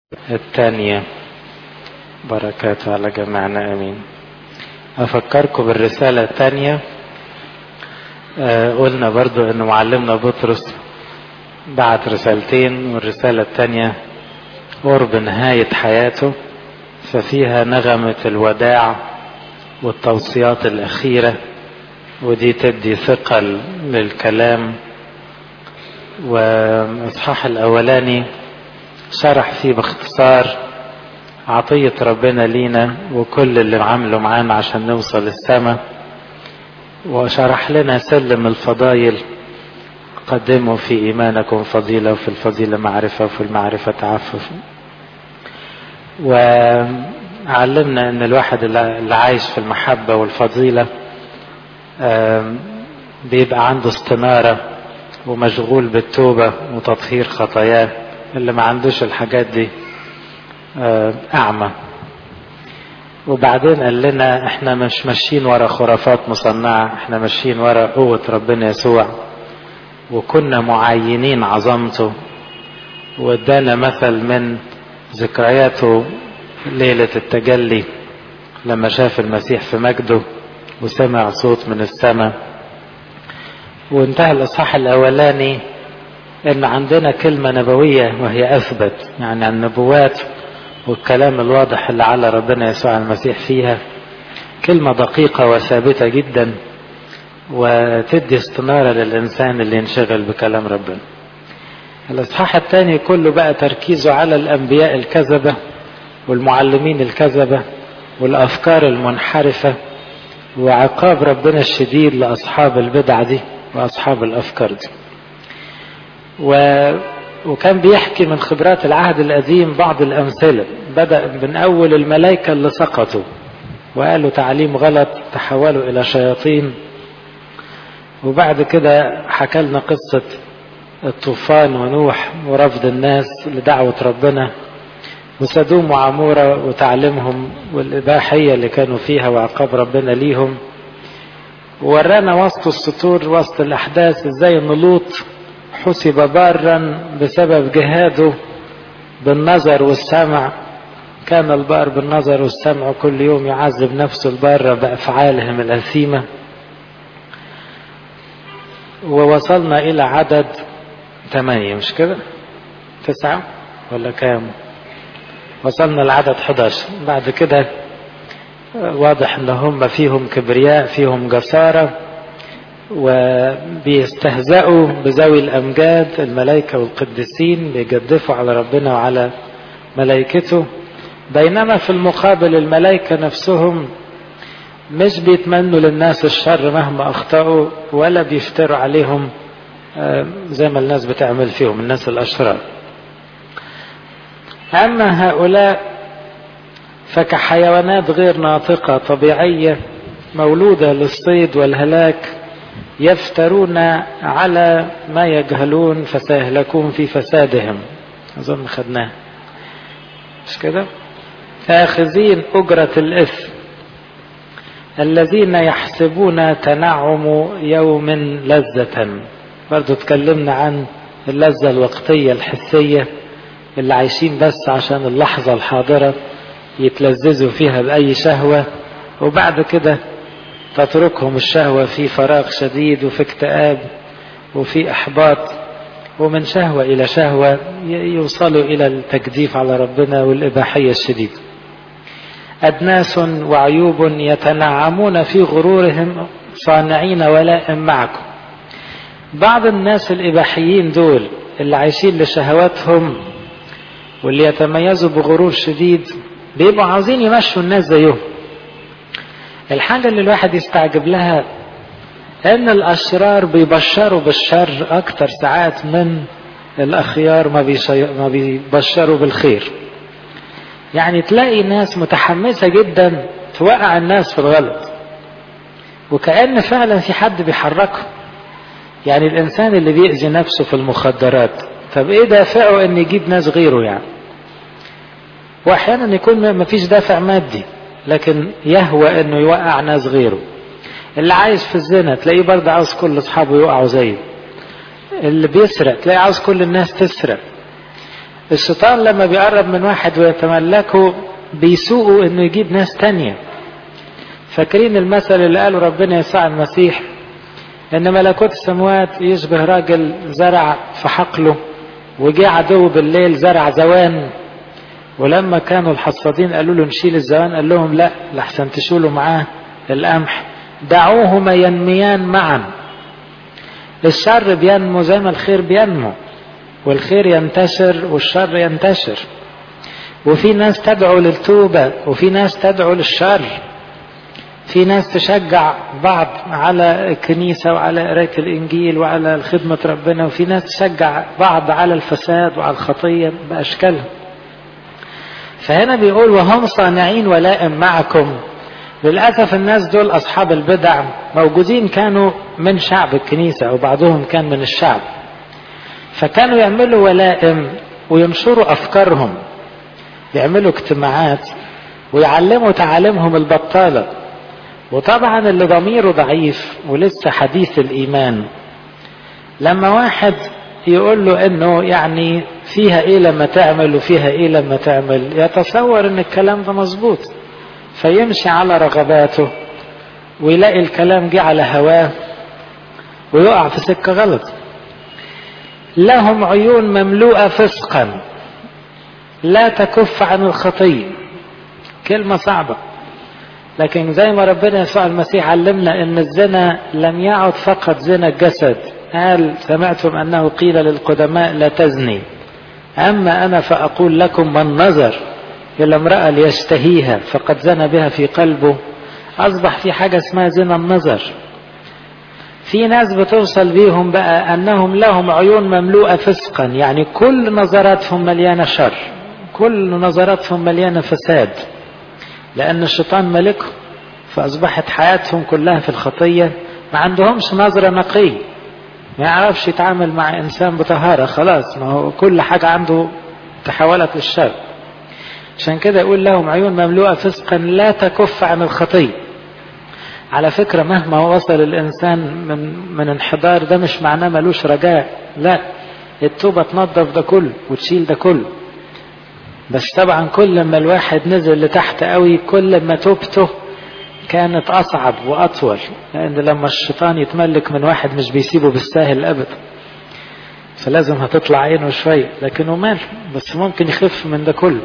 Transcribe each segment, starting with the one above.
الثانية بركاته على جميعنا امين افكركم بالرسالة الثانية آه قلنا برضو ان معلمنا بطرس بعت رسالتين والرسالة الثانية قرب نهاية حياته ففيها نغمة الوداع والتوصيات الأخيرة ودي تدي ثقل للكلام والإصحاح الأولاني شرح فيه باختصار عطية ربنا لينا وكل اللي عمله معانا عشان نوصل السماء وشرح لنا سلم الفضايل قدموا في إيمانكم فضيلة وفي الفضيلة معرفة وفي المعرفة تعفف وعلمنا أن الواحد اللي عايش في المحبة والفضيلة بيبقى عنده استنارة ومشغول بالتوبة وتطهير خطاياه اللي ما عندوش الحاجات دي أعمى وبعدين قال لنا احنا مش ماشيين ورا خرافات مصنعة احنا ماشيين ورا قوة ربنا يسوع وكنا معينين عظمته وادانا مثل من ذكرياته ليلة التجلي لما شاف المسيح في مجده وسمع صوت من السماء وانتهى الإصحاح الأولاني إن عندنا كلمة نبوية وهي أثبت يعني النبوات والكلام الواضح اللي على ربنا يسوع المسيح فيها كلمة دقيقة وثابتة جدا وتدي استنارة للإنسان اللي ينشغل بكلام ربنا الإصحاح الثاني كله بقى تركيزه على الأنبياء الكذبة والمعلمين الكذبة والأفكار المنحرفة وعقاب ربنا الشديد لأصحاب البدع دي وأصحاب الأفكار دي و... وكان بيحكي من خبرات العهد القديم بعض الأمثلة بدأ من أول الملائكة اللي سقطوا وقالوا تعليم غلط تحولوا إلى شياطين وبعد كده حكى لنا قصة الطوفان ونوح ورفض الناس لدعوة ربنا وسدوم وعمورة وتعليمهم والإباحية اللي كانوا فيها وعقاب ربنا ليهم وورانا وسط السطور وسط الأحداث إزاي إن لوط حسب بارا بسبب جهاده بالنظر والسمع كان البار بالنظر والسمع كل يوم يعذب نفسه البار بأفعالهم الأثيمة ووصلنا إلى عدد ثمانية مش كده تسعة ولا كام وصلنا لعدد 11 بعد كده واضح ان هم فيهم كبرياء فيهم جسارة وبيستهزئوا بذوي الأمجاد الملائكة والقديسين بيجدفوا على ربنا وعلى ملائكته بينما في المقابل الملائكة نفسهم مش بيتمنوا للناس الشر مهما أخطأوا ولا بيفتروا عليهم زي ما الناس بتعمل فيهم الناس الأشرار أما هؤلاء فكحيوانات غير ناطقة طبيعية مولودة للصيد والهلاك يفترون على ما يجهلون فسيهلكون في فسادهم أظن خدناه مش كده آخذين أجرة الإثم الذين يحسبون تنعم يوم لذة برضو تكلمنا عن اللذة الوقتية الحسية اللي عايشين بس عشان اللحظة الحاضرة يتلذذوا فيها بأي شهوة وبعد كده تتركهم الشهوة في فراغ شديد وفي اكتئاب وفي إحباط ومن شهوة إلى شهوة يوصلوا إلى التجديف على ربنا والإباحية الشديدة أدناس وعيوب يتنعمون في غرورهم صانعين ولائم معكم بعض الناس الإباحيين دول اللي عايشين لشهواتهم واللي يتميزوا بغرور شديد بيبقوا عاوزين يمشوا الناس زيهم الحاجة اللي الواحد يستعجب لها ان الاشرار بيبشروا بالشر اكتر ساعات من الاخيار ما, بيشي... ما بيبشروا بالخير يعني تلاقي ناس متحمسة جدا توقع الناس في الغلط وكأن فعلا في حد بيحركه يعني الانسان اللي بيأذي نفسه في المخدرات طب ايه دافعه ان يجيب ناس غيره يعني واحيانا يكون ما فيش دافع مادي لكن يهوى انه يوقع ناس غيره اللي عايش في الزنا تلاقيه برضه عاوز كل اصحابه يقعوا زيه اللي بيسرق تلاقيه عاوز كل الناس تسرق الشيطان لما بيقرب من واحد ويتملكه بيسوقه انه يجيب ناس تانية فاكرين المثل اللي قاله ربنا يسوع المسيح ان ملكوت السماوات يشبه راجل زرع في حقله وجه عدو بالليل زرع زوان ولما كانوا الحصادين قالوا له نشيل الزوان قال لهم لا لحسن تشيلوا معاه القمح دعوهما ينميان معا الشر بينمو زي ما الخير بينمو والخير ينتشر والشر ينتشر وفي ناس تدعو للتوبة وفي ناس تدعو للشر في ناس تشجع بعض على الكنيسة وعلى قراية الإنجيل وعلى خدمة ربنا وفي ناس تشجع بعض على الفساد وعلى الخطية بأشكالها فهنا بيقول وهم صانعين ولائم معكم للأسف الناس دول أصحاب البدع موجودين كانوا من شعب الكنيسة أو بعضهم كان من الشعب فكانوا يعملوا ولائم وينشروا أفكارهم يعملوا اجتماعات ويعلموا تعاليمهم البطالة وطبعا اللي ضميره ضعيف ولسه حديث الإيمان لما واحد يقول له انه يعني فيها ايه لما تعمل وفيها ايه لما تعمل يتصور ان الكلام ده مظبوط فيمشي على رغباته ويلاقي الكلام جه على هواه ويقع في سكة غلط لهم عيون مملوءة فسقا لا تكف عن الخطية كلمة صعبة لكن زي ما ربنا يسوع المسيح علمنا ان الزنا لم يعد فقط زنا الجسد قال سمعتم انه قيل للقدماء لا تزني اما انا فاقول لكم من نظر الى امرأة ليشتهيها فقد زنى بها في قلبه اصبح في حاجة اسمها زنا النظر في ناس بتوصل بيهم بقى انهم لهم عيون مملوءة فسقا يعني كل نظراتهم مليانة شر كل نظراتهم مليانة فساد لأن الشيطان ملكهم فأصبحت حياتهم كلها في الخطية ما عندهمش نظرة نقية ما يعرفش يتعامل مع إنسان بطهارة خلاص ما هو كل حاجة عنده تحولت للشر عشان كده يقول لهم عيون مملوءة فسقا لا تكف عن الخطية على فكرة مهما وصل الإنسان من من انحدار ده مش معناه ملوش رجاء لا التوبة تنظف ده كله وتشيل ده كله بس طبعا كل ما الواحد نزل لتحت قوي كل ما توبته كانت أصعب وأطول لأن لما الشيطان يتملك من واحد مش بيسيبه بالساهل أبدا فلازم هتطلع عينه شوية لكنه مال بس ممكن يخف من ده كله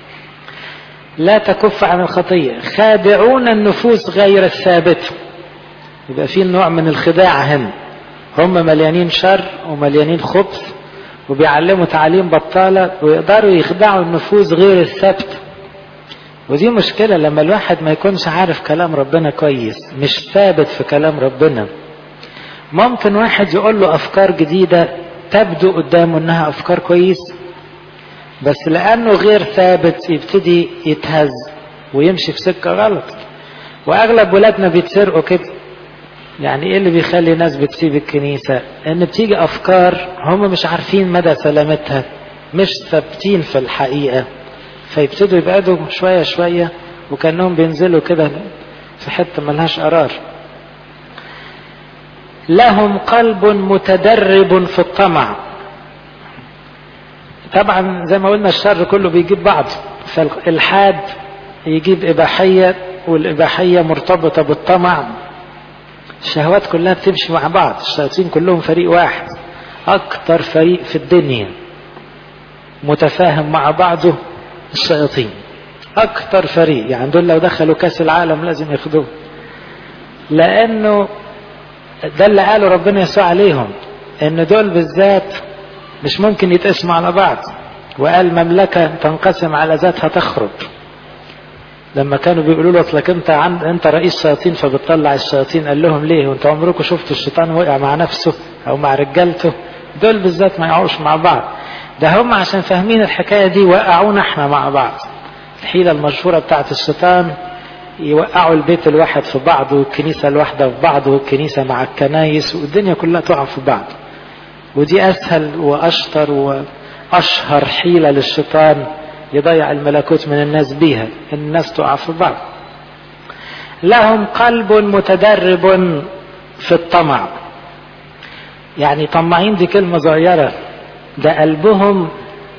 لا تكف عن الخطية خادعون النفوس غير الثابتة يبقى في نوع من الخداع هنا هم مليانين شر ومليانين خبث وبيعلموا تعليم بطالة ويقدروا يخدعوا النفوس غير الثابتة ودي مشكلة لما الواحد ما يكونش عارف كلام ربنا كويس مش ثابت في كلام ربنا ممكن واحد يقول له أفكار جديدة تبدو قدامه إنها أفكار كويس بس لأنه غير ثابت يبتدي يتهز ويمشي في سكة غلط وأغلب ولادنا بيتسرقوا كده يعني ايه اللي بيخلي ناس بتسيب الكنيسة ان بتيجي افكار هم مش عارفين مدى سلامتها مش ثابتين في الحقيقة فيبتدوا يبعدوا شوية شوية وكأنهم بينزلوا كده في حتة ملهاش قرار لهم قلب متدرب في الطمع طبعا زي ما قلنا الشر كله بيجيب بعض فالإلحاد يجيب إباحية والإباحية مرتبطة بالطمع الشهوات كلها بتمشي مع بعض الشياطين كلهم فريق واحد أكتر فريق في الدنيا متفاهم مع بعضه الشياطين أكتر فريق يعني دول لو دخلوا كاس العالم لازم ياخدوه لأنه ده اللي قاله ربنا يسوع عليهم إن دول بالذات مش ممكن يتقسموا على بعض وقال مملكة تنقسم على ذاتها تخرج لما كانوا بيقولوا له اصلك انت عند انت رئيس شياطين فبتطلع الشياطين قال لهم ليه وانت عمركم شفتوا الشيطان وقع مع نفسه او مع رجالته دول بالذات ما يقعوش مع بعض ده هم عشان فاهمين الحكايه دي وقعونا احنا مع بعض الحيله المشهوره بتاعت الشيطان يوقعوا البيت الواحد في بعض والكنيسه الواحده في بعض والكنيسه مع الكنايس والدنيا كلها تقع في بعض ودي اسهل واشطر واشهر حيله للشيطان يضيع الملكوت من الناس بيها الناس تقع في بعض لهم قلب متدرب في الطمع يعني طماعين دي كلمة صغيرة ده قلبهم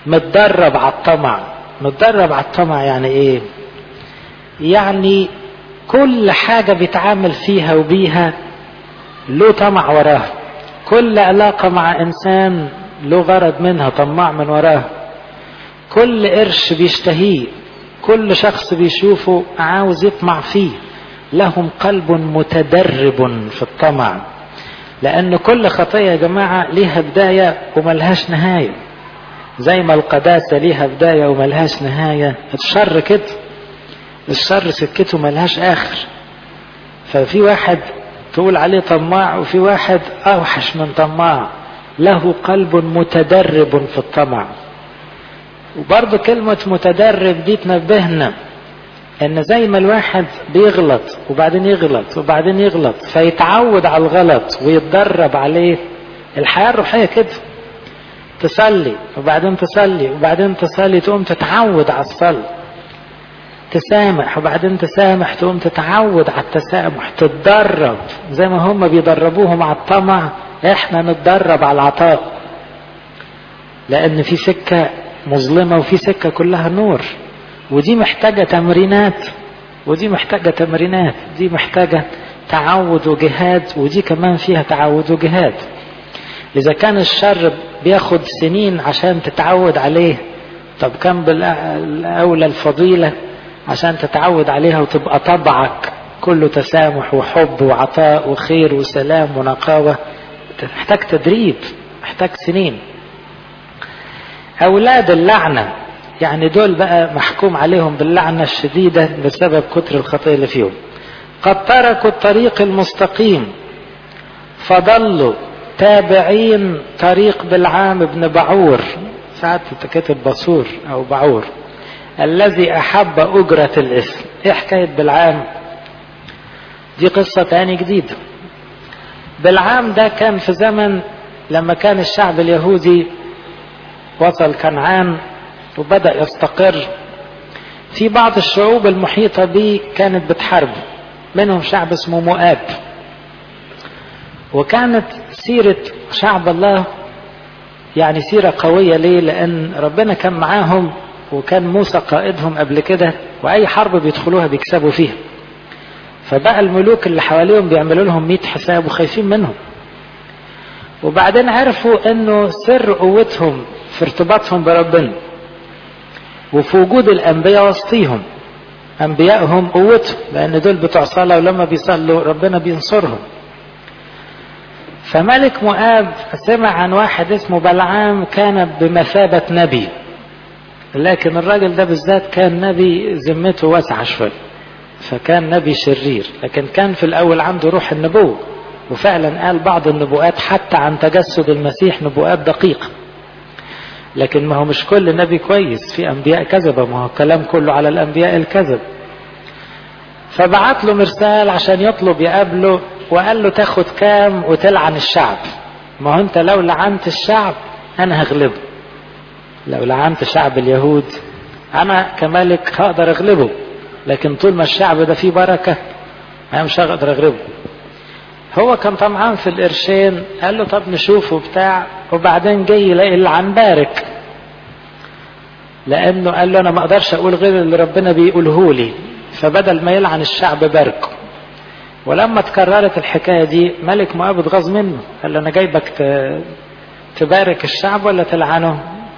متدرب على الطمع متدرب على الطمع يعني ايه يعني كل حاجة بيتعامل فيها وبيها له طمع وراها كل علاقة مع إنسان له غرض منها طماع من وراها كل قرش بيشتهيه كل شخص بيشوفه عاوز يطمع فيه لهم قلب متدرب في الطمع لأن كل خطية يا جماعة ليها بداية وملهاش نهاية زي ما القداسة ليها بداية وملهاش نهاية الشر كده الشر سكته ملهاش آخر ففي واحد تقول عليه طماع وفي واحد أوحش من طماع له قلب متدرب في الطمع وبرضه كلمة متدرب دي تنبهنا ان زي ما الواحد بيغلط وبعدين يغلط وبعدين يغلط فيتعود على الغلط ويتدرب عليه الحياة الروحية كده تصلي وبعدين تصلي وبعدين تصلي تقوم تتعود على الصلاة تسامح وبعدين تسامح تقوم تتعود على التسامح تتدرب زي ما هم بيدربوهم على الطمع احنا نتدرب على العطاء لان في سكة مظلمة وفي سكة كلها نور ودي محتاجة تمرينات ودي محتاجة تمرينات دي محتاجة تعود وجهاد ودي كمان فيها تعود وجهاد إذا كان الشر بياخد سنين عشان تتعود عليه طب كم بالأولى الفضيلة عشان تتعود عليها وتبقى طبعك كله تسامح وحب وعطاء وخير وسلام ونقاوة محتاج تدريب محتاج سنين أولاد اللعنة يعني دول بقى محكوم عليهم باللعنة الشديدة بسبب كتر الخطية اللي فيهم قد تركوا الطريق المستقيم فضلوا تابعين طريق بالعام بن بعور ساعات تكتب بصور أو بعور الذي أحب أجرة الاسم إيه حكاية بالعام دي قصة تاني جديدة بالعام ده كان في زمن لما كان الشعب اليهودي وصل كنعان وبدأ يستقر في بعض الشعوب المحيطة به كانت بتحارب منهم شعب اسمه مؤاب وكانت سيرة شعب الله يعني سيرة قوية ليه لأن ربنا كان معاهم وكان موسى قائدهم قبل كده وأي حرب بيدخلوها بيكسبوا فيها فبقى الملوك اللي حواليهم بيعملوا لهم 100 حساب وخايفين منهم وبعدين عرفوا انه سر قوتهم في ارتباطهم بربنا وفي وجود الانبياء وسطيهم انبيائهم قوتهم لان دول بتوع صلاه ولما بيصلوا ربنا بينصرهم فملك مؤاب سمع عن واحد اسمه بلعام كان بمثابة نبي لكن الراجل ده بالذات كان نبي ذمته واسعة شوية فكان نبي شرير لكن كان في الأول عنده روح النبوة وفعلا قال بعض النبوءات حتى عن تجسد المسيح نبوءات دقيقة لكن ما هو مش كل نبي كويس في أنبياء كذبة ما هو الكلام كله على الأنبياء الكذب فبعت له مرسال عشان يطلب يقابله وقال له تاخد كام وتلعن الشعب ما هو انت لو لعنت الشعب انا هغلبه لو لعنت شعب اليهود انا كملك هقدر اغلبه لكن طول ما الشعب ده فيه بركة انا مش هقدر اغلبه هو كان طمعان في القرشين قال له طب نشوفه بتاع وبعدين جاي يلاقي اللعن بارك لانه قال له انا ما اقدرش اقول غير اللي ربنا بيقوله لي فبدل ما يلعن الشعب باركه ولما تكررت الحكاية دي ملك مؤاب اتغاظ منه قال له أنا جايبك تبارك الشعب ولا تلعنه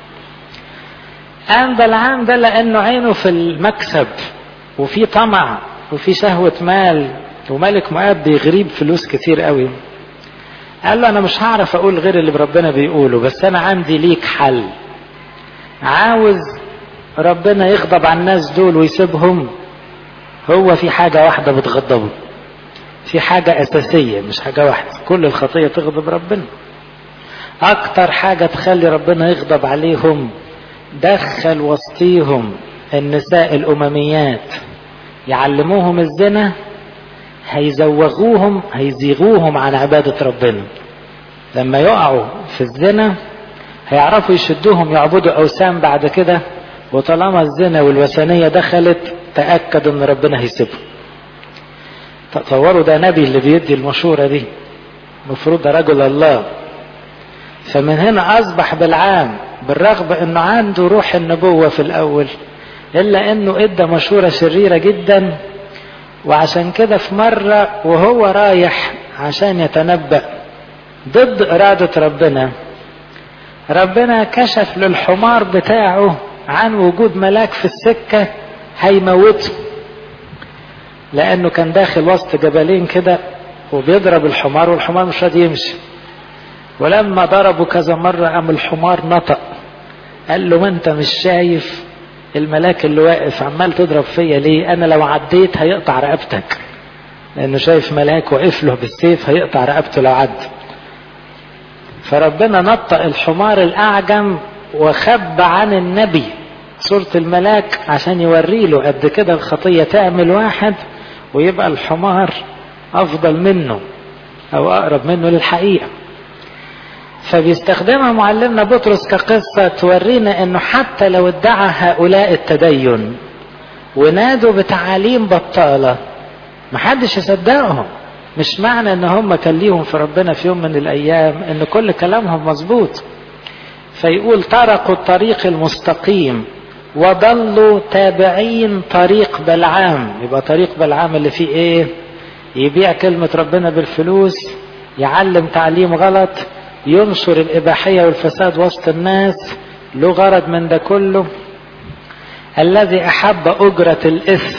قام بلعام ده لأنه عينه في المكسب وفي طمع وفي شهوة مال وملك مؤاب بيغريب فلوس كتير قوي قال له أنا مش هعرف أقول غير اللي ربنا بيقوله بس أنا عندي ليك حل عاوز ربنا يغضب على الناس دول ويسيبهم هو في حاجة واحدة بتغضبه في حاجة أساسية مش حاجة واحدة كل الخطية تغضب ربنا أكتر حاجة تخلي ربنا يغضب عليهم دخل وسطيهم النساء الأمميات يعلموهم الزنا هيزوغوهم هيزيغوهم عن عبادة ربنا لما يقعوا في الزنا هيعرفوا يشدوهم يعبدوا أوثان بعد كده وطالما الزنا والوثنية دخلت تأكد أن ربنا هيسيبهم تصوروا ده نبي اللي بيدي المشورة دي المفروض ده رجل الله فمن هنا أصبح بالعام بالرغم انه عنده روح النبوة في الاول الا انه ادى مشورة شريرة جدا وعشان كده في مرة وهو رايح عشان يتنبأ ضد ارادة ربنا ربنا كشف للحمار بتاعه عن وجود ملاك في السكة هيموته لانه كان داخل وسط جبلين كده وبيضرب الحمار والحمار مش راضي يمشي ولما ضربه كذا مرة قام الحمار نطق قال له ما انت مش شايف الملاك اللي واقف عمال تضرب فيا ليه انا لو عديت هيقطع رقبتك لانه شايف ملاك واقف له بالسيف هيقطع رقبته لو عدى فربنا نطق الحمار الاعجم وخب عن النبي صورة الملاك عشان يوري له قد كده الخطية تعمل واحد ويبقى الحمار افضل منه او اقرب منه للحقيقة فبيستخدمها معلمنا بطرس كقصة تورينا انه حتى لو ادعى هؤلاء التدين ونادوا بتعاليم بطالة محدش يصدقهم مش معنى ان هم كان ليهم في ربنا في يوم من الايام ان كل كلامهم مظبوط فيقول تركوا الطريق المستقيم وضلوا تابعين طريق بلعام يبقى طريق بلعام اللي فيه ايه يبيع كلمة ربنا بالفلوس يعلم تعليم غلط ينشر الإباحية والفساد وسط الناس له غرض من ده كله الذي أحب أجرة الإثم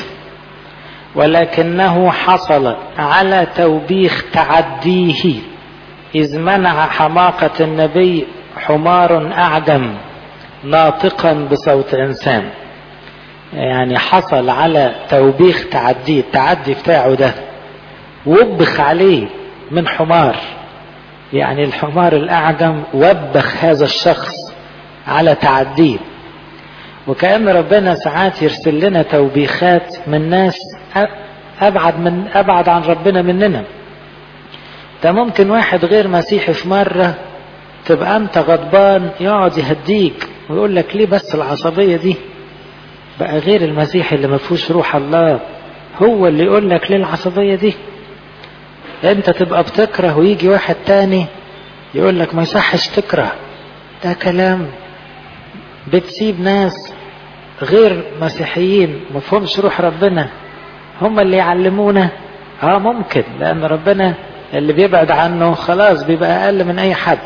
ولكنه حصل على توبيخ تعديه إذ منع حماقة النبي حمار أعجم ناطقا بصوت إنسان يعني حصل على توبيخ تعديه التعدي بتاعه ده وبخ عليه من حمار يعني الحمار الأعجم وبخ هذا الشخص على تعديه وكأن ربنا ساعات يرسل لنا توبيخات من ناس أبعد من أبعد عن ربنا مننا ده ممكن واحد غير مسيحي في مرة تبقى أنت غضبان يقعد يهديك ويقول لك ليه بس العصبية دي بقى غير المسيحي اللي ما فيهوش روح الله هو اللي يقول لك ليه العصبية دي انت تبقى بتكره ويجي واحد تاني يقول لك ما يصحش تكره ده كلام بتسيب ناس غير مسيحيين مفهومش روح ربنا هم اللي يعلمونا اه ممكن لان ربنا اللي بيبعد عنه خلاص بيبقى اقل من اي حد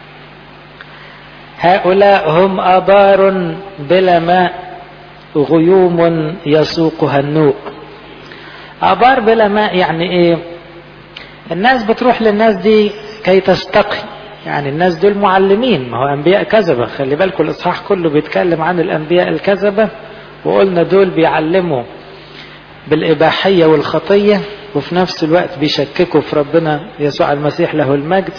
هؤلاء هم ابار بلا ماء غيوم يسوقها النوء ابار بلا ماء يعني ايه الناس بتروح للناس دي كي تستقي يعني الناس دول معلمين ما هو انبياء كذبة خلي بالكم الاصحاح كله بيتكلم عن الانبياء الكذبة وقلنا دول بيعلموا بالاباحية والخطية وفي نفس الوقت بيشككوا في ربنا يسوع المسيح له المجد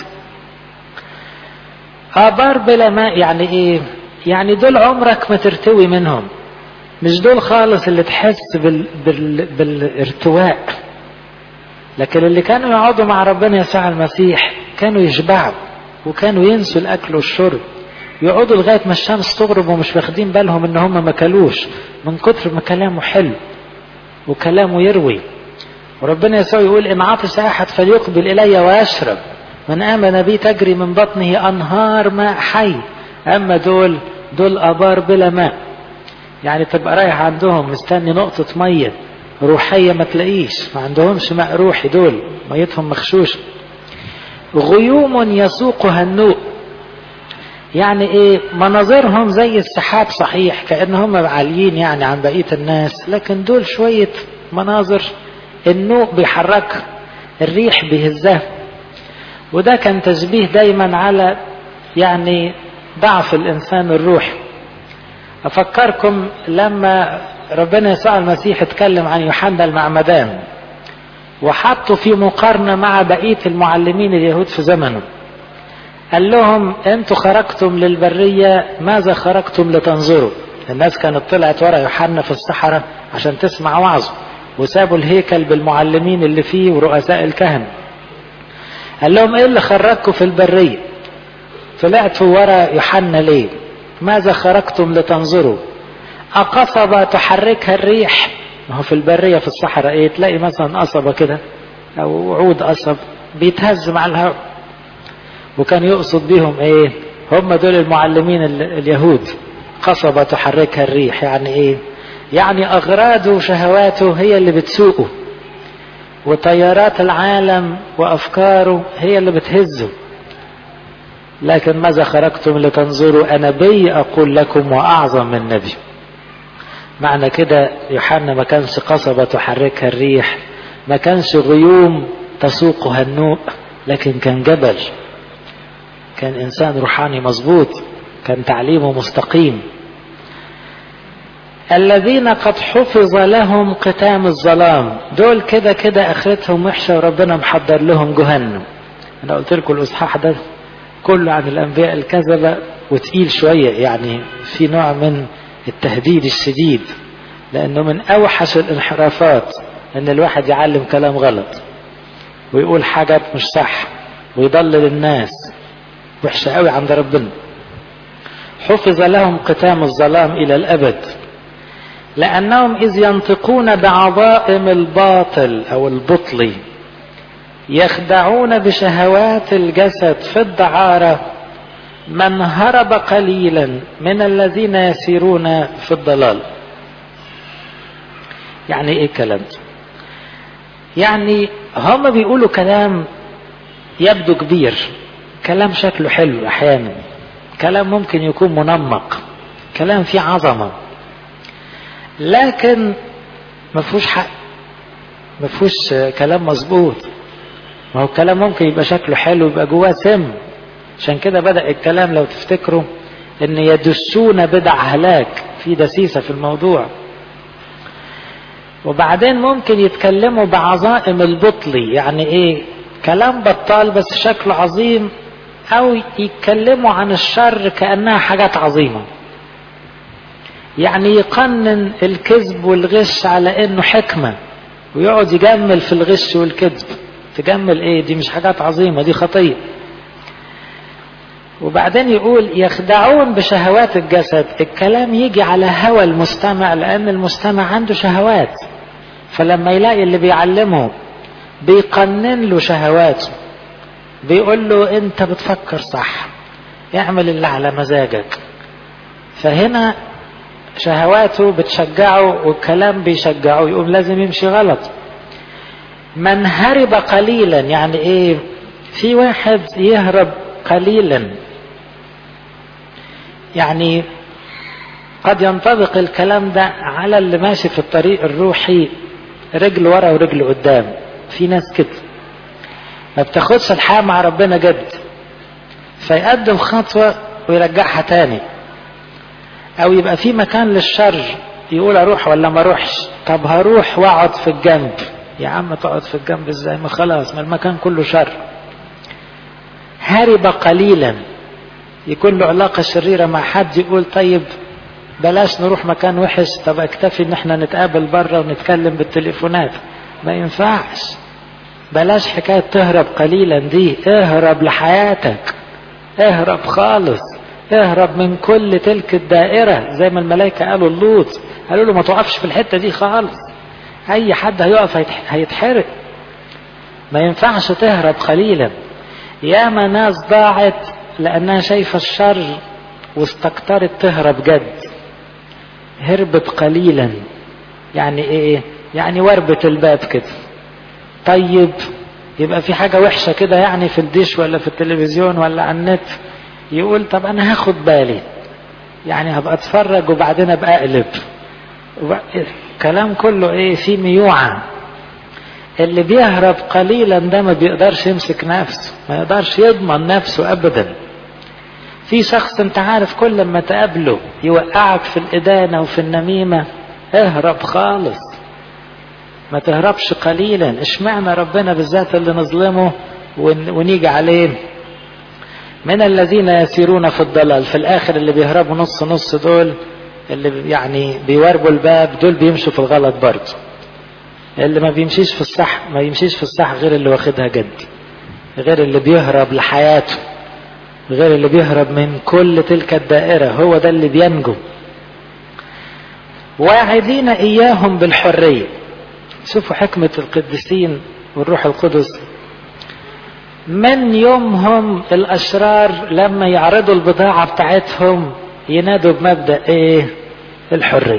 آبار بلا ماء يعني ايه يعني دول عمرك ما ترتوي منهم مش دول خالص اللي تحس بال... بال... بالارتواء لكن اللي كانوا يقعدوا مع ربنا يسوع المسيح كانوا يشبعوا وكانوا ينسوا الاكل والشرب يقعدوا لغايه ما الشمس تغرب ومش واخدين بالهم ان هم ما كلوش من كتر ما كلامه حلو وكلامه يروي وربنا يسوع يقول ان عطش احد فليقبل الي ويشرب من امن بي تجري من بطنه انهار ماء حي اما دول دول ابار بلا ماء يعني تبقى رايح عندهم مستني نقطه ميه روحيه ما تلاقيش ما عندهمش ماء روحي دول ميتهم مخشوشه غيوم يسوقها النوء يعني ايه مناظرهم زي السحاب صحيح كانهم عاليين يعني عن بقيه الناس لكن دول شويه مناظر النوء بيحركها الريح بيهزها وده كان تشبيه دايما على يعني ضعف الانسان الروحي افكركم لما ربنا يسوع المسيح اتكلم عن يوحنا المعمدان وحطوا في مقارنة مع بقية المعلمين اليهود في زمنه قال لهم انتوا خرجتم للبرية ماذا خرجتم لتنظروا الناس كانت طلعت ورا يوحنا في الصحراء عشان تسمع وعظه وسابوا الهيكل بالمعلمين اللي فيه ورؤساء الكهنة قال لهم ايه اللي خرجكم في البرية طلعتوا ورا يوحنا ليه ماذا خرجتم لتنظروا أقصبة تحركها الريح ما هو في البرية في الصحراء ايه تلاقي مثلا قصبة كده او عود قصب بيتهز مع الهواء وكان يقصد بيهم ايه هم دول المعلمين اليهود قصبة تحركها الريح يعني ايه يعني اغراضه وشهواته هي اللي بتسوقه وتيارات العالم وافكاره هي اللي بتهزه لكن ماذا خرجتم لتنظروا انا بي اقول لكم واعظم من نبي معنى كده يوحنا ما كانش قصبة تحركها الريح ما كانش غيوم تسوقها النوء لكن كان جبل كان انسان روحاني مظبوط كان تعليمه مستقيم الذين قد حفظ لهم قتام الظلام دول كده كده اخرتهم وحشه وربنا محضر لهم جهنم انا قلت لكم الاصحاح ده كله عن الانبياء الكذبه وتقيل شويه يعني في نوع من التهديد الشديد لانه من اوحش الانحرافات ان الواحد يعلم كلام غلط ويقول حاجات مش صح ويضلل الناس وحشه قوي عند ربنا حفظ لهم قتام الظلام الى الابد لانهم اذ ينطقون بعظائم الباطل او البطل يخدعون بشهوات الجسد في الدعاره من هرب قليلا من الذين يسيرون في الضلال يعني ايه الكلام ده يعني هم بيقولوا كلام يبدو كبير كلام شكله حلو احيانا كلام ممكن يكون منمق كلام فيه عظمه لكن ما فيهوش حق ما فيهوش كلام مظبوط ما هو الكلام ممكن يبقى شكله حلو يبقى جواه سم عشان كده بدأ الكلام لو تفتكروا ان يدسون بدع هلاك في دسيسة في الموضوع وبعدين ممكن يتكلموا بعظائم البطل يعني ايه كلام بطال بس شكله عظيم او يتكلموا عن الشر كأنها حاجات عظيمة يعني يقنن الكذب والغش على انه حكمة ويقعد يجمل في الغش والكذب تجمل ايه دي مش حاجات عظيمة دي خطية وبعدين يقول يخدعون بشهوات الجسد الكلام يجي على هوى المستمع لان المستمع عنده شهوات فلما يلاقي اللي بيعلمه بيقنن له شهواته بيقول له انت بتفكر صح اعمل اللي على مزاجك فهنا شهواته بتشجعه والكلام بيشجعه يقوم لازم يمشي غلط من هرب قليلا يعني ايه في واحد يهرب قليلا يعني قد ينطبق الكلام ده على اللي ماشي في الطريق الروحي رجل ورا ورجل قدام في ناس كده ما بتاخدش الحياة مع ربنا جد فيقدم خطوة ويرجعها تاني او يبقى في مكان للشر يقول اروح ولا ما اروحش طب هروح واقعد في الجنب يا عم تقعد في الجنب ازاي ما خلاص ما المكان كله شر هرب قليلا يكون له علاقة شريرة مع حد يقول طيب بلاش نروح مكان وحش طب اكتفي ان احنا نتقابل بره ونتكلم بالتليفونات ما ينفعش بلاش حكاية تهرب قليلا دي اهرب لحياتك اهرب خالص اهرب من كل تلك الدائرة زي ما الملائكة قالوا اللوط قالوا له ما تقفش في الحتة دي خالص اي حد هيقف هيتحرق ما ينفعش تهرب قليلا ياما ناس ضاعت لانها شايفة الشر واستكترت تهرب جد هربت قليلا يعني ايه يعني وربة الباب كده طيب يبقى في حاجة وحشة كده يعني في الديش ولا في التلفزيون ولا على النت يقول طب انا هاخد بالي يعني هبقى اتفرج وبعدين ابقى اقلب كلام كله ايه في ميوعة اللي بيهرب قليلا ده ما بيقدرش يمسك نفسه ما يقدرش يضمن نفسه ابدا في شخص انت عارف كل ما تقابله يوقعك في الادانة وفي النميمة اهرب خالص ما تهربش قليلا اشمعنى ربنا بالذات اللي نظلمه ونيجي عليه من الذين يسيرون في الضلال في الاخر اللي بيهربوا نص نص دول اللي يعني بيواربوا الباب دول بيمشوا في الغلط برضه اللي ما بيمشيش في الصح ما يمشيش في الصح غير اللي واخدها جد غير اللي بيهرب لحياته غير اللي بيهرب من كل تلك الدائرة هو ده اللي بينجو واعدين إياهم بالحرية شوفوا حكمة القديسين والروح القدس من يومهم الأشرار لما يعرضوا البضاعة بتاعتهم ينادوا بمبدأ إيه الحرية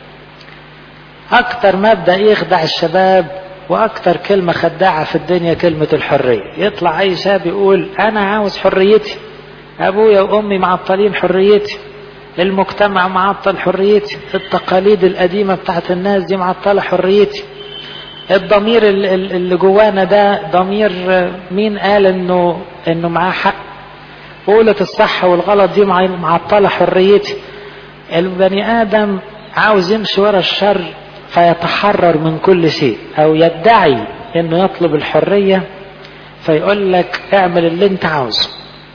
أكتر مبدأ يخدع الشباب وأكتر كلمة خداعة في الدنيا كلمة الحرية يطلع أي شاب يقول أنا عاوز حريتي أبويا وأمي معطلين حريتي المجتمع معطل حريتي التقاليد القديمة بتاعت الناس دي معطلة حريتي الضمير اللي جوانا ده ضمير مين قال انه انه معاه حق قولة الصح والغلط دي معطلة حريتي البني ادم عاوز يمشي ورا الشر فيتحرر من كل شيء او يدعي انه يطلب الحرية فيقول لك اعمل اللي انت عاوزه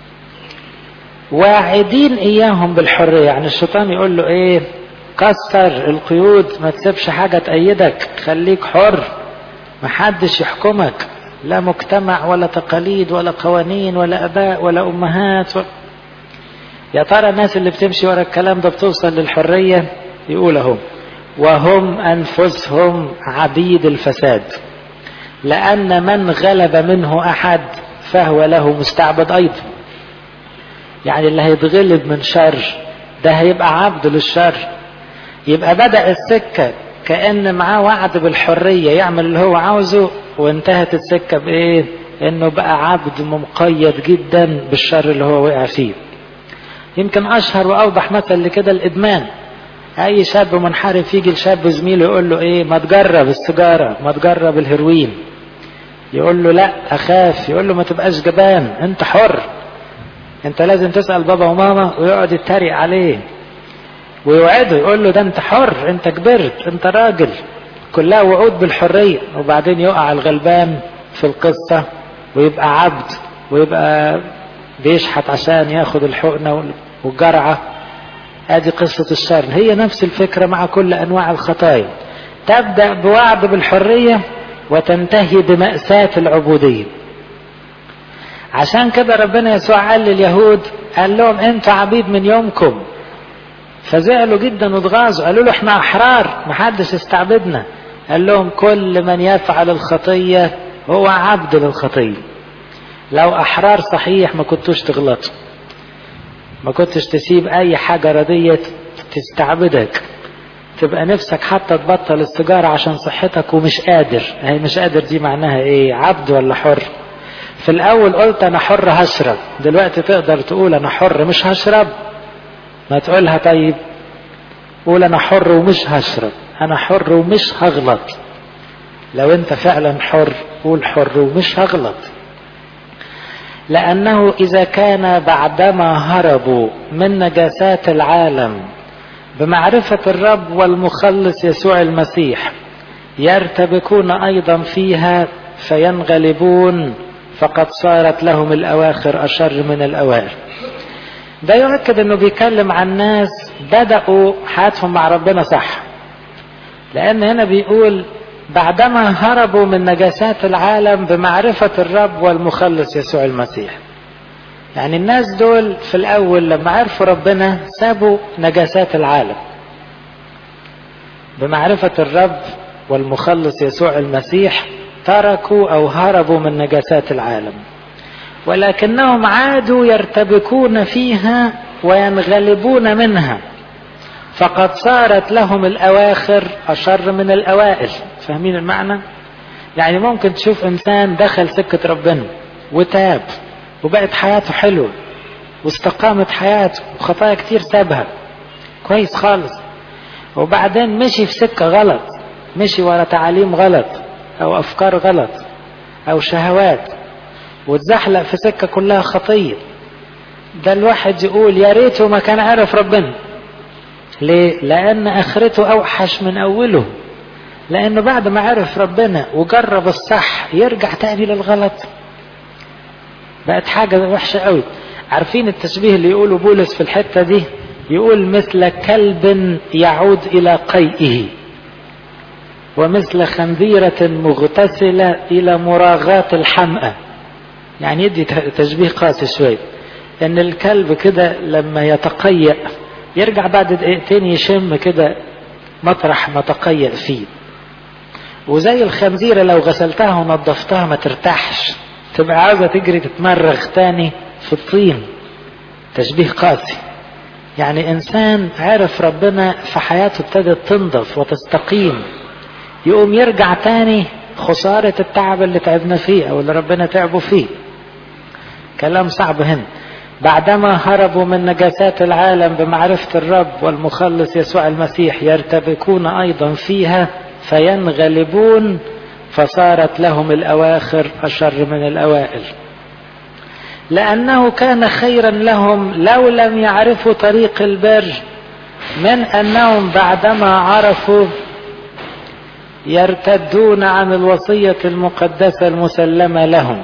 واعدين اياهم بالحرية يعني الشيطان يقول له ايه كسر القيود ما تسيبش حاجة تأيدك خليك حر محدش يحكمك لا مجتمع ولا تقاليد ولا قوانين ولا اباء ولا امهات و... يا ترى الناس اللي بتمشي ورا الكلام ده بتوصل للحرية يقول اهو وهم انفسهم عبيد الفساد لان من غلب منه احد فهو له مستعبد ايضا يعني اللي هيتغلب من شر ده هيبقى عبد للشر يبقى بدأ السكة كأن معاه وعد بالحرية يعمل اللي هو عاوزه وانتهت السكة بإيه؟ إنه بقى عبد مقيد جدا بالشر اللي هو وقع فيه. يمكن أشهر وأوضح مثل لكده الإدمان. أي شاب منحرف يجي لشاب زميله يقول له إيه؟ ما تجرب السيجارة، ما تجرب الهيروين. يقول له لا أخاف، يقول له ما تبقاش جبان، أنت حر. أنت لازم تسأل بابا وماما ويقعد يتريق عليه. ويوعده يقول له ده انت حر انت كبرت انت راجل كلها وعود بالحرية وبعدين يقع الغلبان في القصة ويبقى عبد ويبقى بيشحت عشان ياخد الحقنة والجرعة ادي قصة الشر هي نفس الفكرة مع كل انواع الخطايا تبدأ بوعد بالحرية وتنتهي بمأساة العبودية عشان كده ربنا يسوع قال لليهود قال لهم انتوا عبيد من يومكم فزعلوا جدا واتغاظوا قالوا له احنا احرار محدش استعبدنا قال لهم كل من يفعل الخطية هو عبد للخطية لو احرار صحيح ما كنتوش تغلطوا ما كنتش تسيب اي حاجة ردية تستعبدك تبقى نفسك حتى تبطل السيجارة عشان صحتك ومش قادر هي مش قادر دي معناها ايه عبد ولا حر في الاول قلت انا حر هشرب دلوقتي تقدر تقول انا حر مش هشرب ما تقولها طيب قول انا حر ومش هشرب انا حر ومش هغلط لو انت فعلا حر قول حر ومش هغلط لانه اذا كان بعدما هربوا من نجاسات العالم بمعرفة الرب والمخلص يسوع المسيح يرتبكون ايضا فيها فينغلبون فقد صارت لهم الاواخر اشر من الاوائل ده يؤكد انه بيتكلم عن ناس بدأوا حياتهم مع ربنا صح لان هنا بيقول بعدما هربوا من نجاسات العالم بمعرفة الرب والمخلص يسوع المسيح يعني الناس دول في الاول لما عرفوا ربنا سابوا نجاسات العالم بمعرفة الرب والمخلص يسوع المسيح تركوا او هربوا من نجاسات العالم ولكنهم عادوا يرتبكون فيها وينغلبون منها فقد صارت لهم الأواخر أشر من الأوائل فاهمين المعنى؟ يعني ممكن تشوف إنسان دخل سكة ربنا وتاب وبقت حياته حلوة واستقامت حياته وخطايا كتير سابها كويس خالص وبعدين مشي في سكة غلط مشي ورا تعاليم غلط أو أفكار غلط أو شهوات واتزحلق في سكة كلها خطية ده الواحد يقول يا ريته ما كان عارف ربنا ليه؟ لأن آخرته أوحش من أوله لأنه بعد ما عرف ربنا وجرب الصح يرجع تاني للغلط بقت حاجة وحشة قوي عارفين التشبيه اللي يقوله بولس في الحتة دي يقول مثل كلب يعود إلى قيئه ومثل خنزيرة مغتسلة إلى مراغاة الحمأة يعني يدي تشبيه قاسي شوية ان الكلب كده لما يتقيأ يرجع بعد دقيقتين يشم كده مطرح ما تقيأ فيه وزي الخنزيرة لو غسلتها ونظفتها ما ترتاحش تبقى عاوزة تجري تتمرغ تاني في الطين تشبيه قاسي يعني إنسان عرف ربنا في حياته ابتدت تنضف وتستقيم يقوم يرجع تاني خسارة التعب اللي تعبنا فيه أو اللي ربنا تعبوا فيه كلام صعب هنا بعدما هربوا من نجاسات العالم بمعرفة الرب والمخلص يسوع المسيح يرتبكون أيضا فيها فينغلبون فصارت لهم الأواخر أشر من الأوائل لأنه كان خيرا لهم لو لم يعرفوا طريق البر من أنهم بعدما عرفوا يرتدون عن الوصية المقدسة المسلمة لهم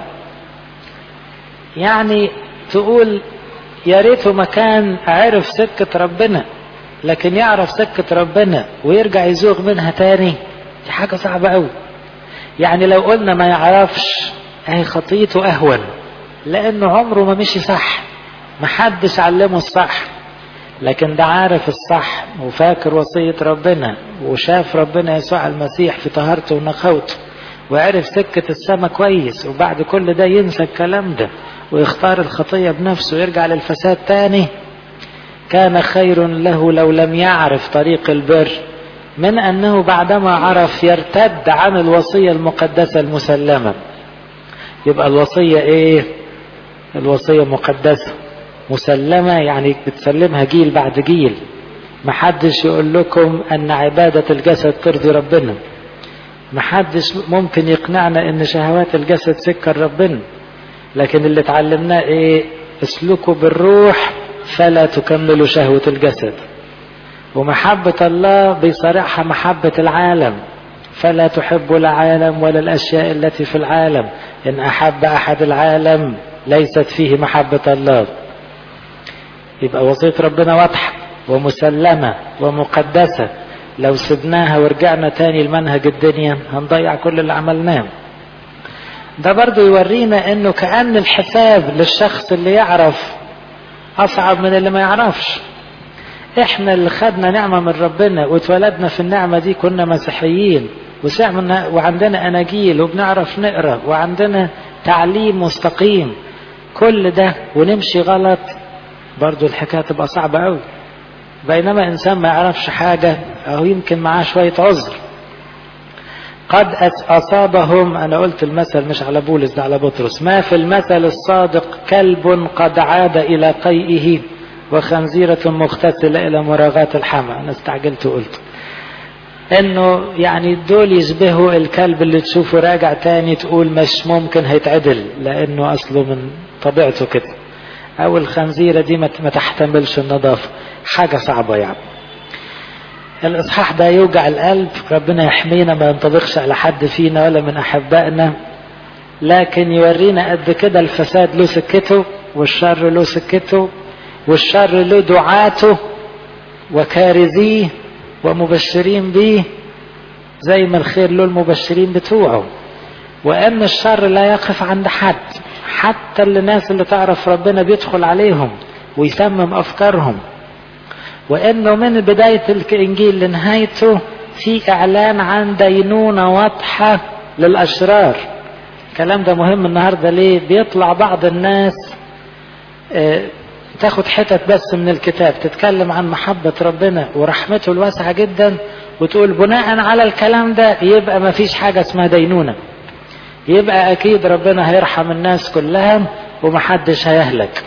يعني تقول يا ريته ما كان عرف سكة ربنا لكن يعرف سكة ربنا ويرجع يزوغ منها تاني دي حاجة صعبة قوي يعني لو قلنا ما يعرفش اهي خطيته اهون لانه عمره ما مشي صح محدش علمه الصح لكن ده عارف الصح وفاكر وصية ربنا وشاف ربنا يسوع المسيح في طهارته ونقاوته وعرف سكة السما كويس وبعد كل ده ينسى الكلام ده ويختار الخطية بنفسه ويرجع للفساد تاني كان خير له لو لم يعرف طريق البر من أنه بعدما عرف يرتد عن الوصية المقدسة المسلمة يبقى الوصية إيه الوصية مقدسة مسلمة يعني بتسلمها جيل بعد جيل محدش يقول لكم أن عبادة الجسد ترضي ربنا محدش ممكن يقنعنا أن شهوات الجسد سكر ربنا لكن اللي اتعلمناه إيه اسلكوا بالروح فلا تكملوا شهوة الجسد ومحبة الله بيصارعها محبة العالم فلا تحب العالم ولا الأشياء التي في العالم إن أحب أحد العالم ليست فيه محبة الله يبقى وصية ربنا واضحة ومسلمة ومقدسة لو سبناها ورجعنا تاني لمنهج الدنيا هنضيع كل اللي عملناه ده برضو يورينا انه كأن الحساب للشخص اللي يعرف اصعب من اللي ما يعرفش احنا اللي خدنا نعمة من ربنا واتولدنا في النعمة دي كنا مسيحيين وسعنا وعندنا اناجيل وبنعرف نقرا وعندنا تعليم مستقيم كل ده ونمشي غلط برضو الحكاية تبقى صعبة قوي بينما انسان ما يعرفش حاجة او يمكن معاه شوية عذر قد أصابهم أنا قلت المثل مش على بولس ده على بطرس ما في المثل الصادق كلب قد عاد إلى قيئه وخنزيرة مغتسلة إلى مراغاة الحمى أنا استعجلت وقلت إنه يعني دول يشبهوا الكلب اللي تشوفه راجع تاني تقول مش ممكن هيتعدل لأنه أصله من طبيعته كده أو الخنزيرة دي ما تحتملش النظافة حاجة صعبة يعني الإصحاح ده يوجع القلب ربنا يحمينا ما ينطبقش على حد فينا ولا من أحبائنا لكن يورينا قد كده الفساد له سكته والشر له سكته والشر له دعاته وكارزيه ومبشرين بيه زي ما الخير له المبشرين بتوعه وأن الشر لا يقف عند حد حتى الناس اللي تعرف ربنا بيدخل عليهم ويسمم أفكارهم وانه من بداية الانجيل لنهايته في اعلان عن دينونة واضحة للاشرار الكلام ده مهم النهاردة ليه بيطلع بعض الناس اه تاخد حتت بس من الكتاب تتكلم عن محبة ربنا ورحمته الواسعة جدا وتقول بناء على الكلام ده يبقى ما فيش حاجة اسمها دينونة يبقى اكيد ربنا هيرحم الناس كلها ومحدش هيهلك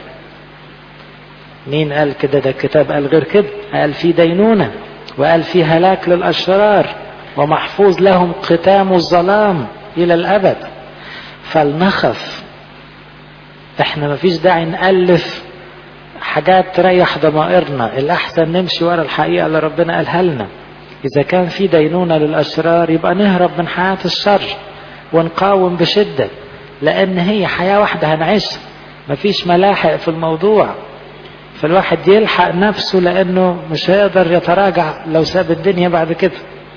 مين قال كده ده الكتاب قال غير كده قال في دينونة وقال في هلاك للأشرار ومحفوظ لهم ختام الظلام إلى الأبد فلنخف احنا مفيش داعي نألف حاجات تريح ضمائرنا الأحسن نمشي ورا الحقيقة اللي ربنا قالها لنا إذا كان في دينونة للأشرار يبقى نهرب من حياة الشر ونقاوم بشدة لأن هي حياة واحدة هنعيشها مفيش ملاحق في الموضوع فالواحد يلحق نفسه لأنه مش هيقدر يتراجع لو ساب الدنيا بعد كده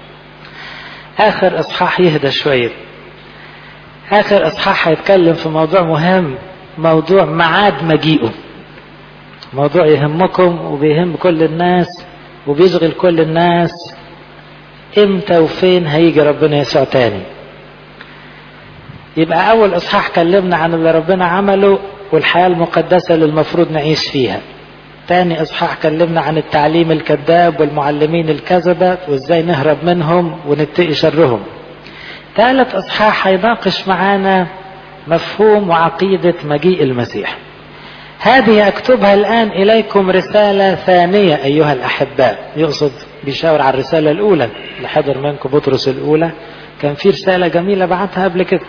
آخر إصحاح يهدى شوية آخر إصحاح هيتكلم في موضوع مهم موضوع معاد مجيئه موضوع يهمكم وبيهم كل الناس وبيشغل كل الناس امتى وفين هيجي ربنا يسوع تاني يبقى أول إصحاح كلمنا عن اللي ربنا عمله والحياة المقدسة اللي المفروض نعيش فيها تاني إصحاح كلمنا عن التعليم الكذاب والمعلمين الكذبة وإزاي نهرب منهم ونتقي شرهم ثالث إصحاح هيناقش معانا مفهوم وعقيدة مجيء المسيح هذه أكتبها الآن إليكم رسالة ثانية أيها الأحباء يقصد بيشاور على الرسالة الأولى اللي حضر منكم بطرس الأولى كان في رسالة جميلة بعتها قبل كده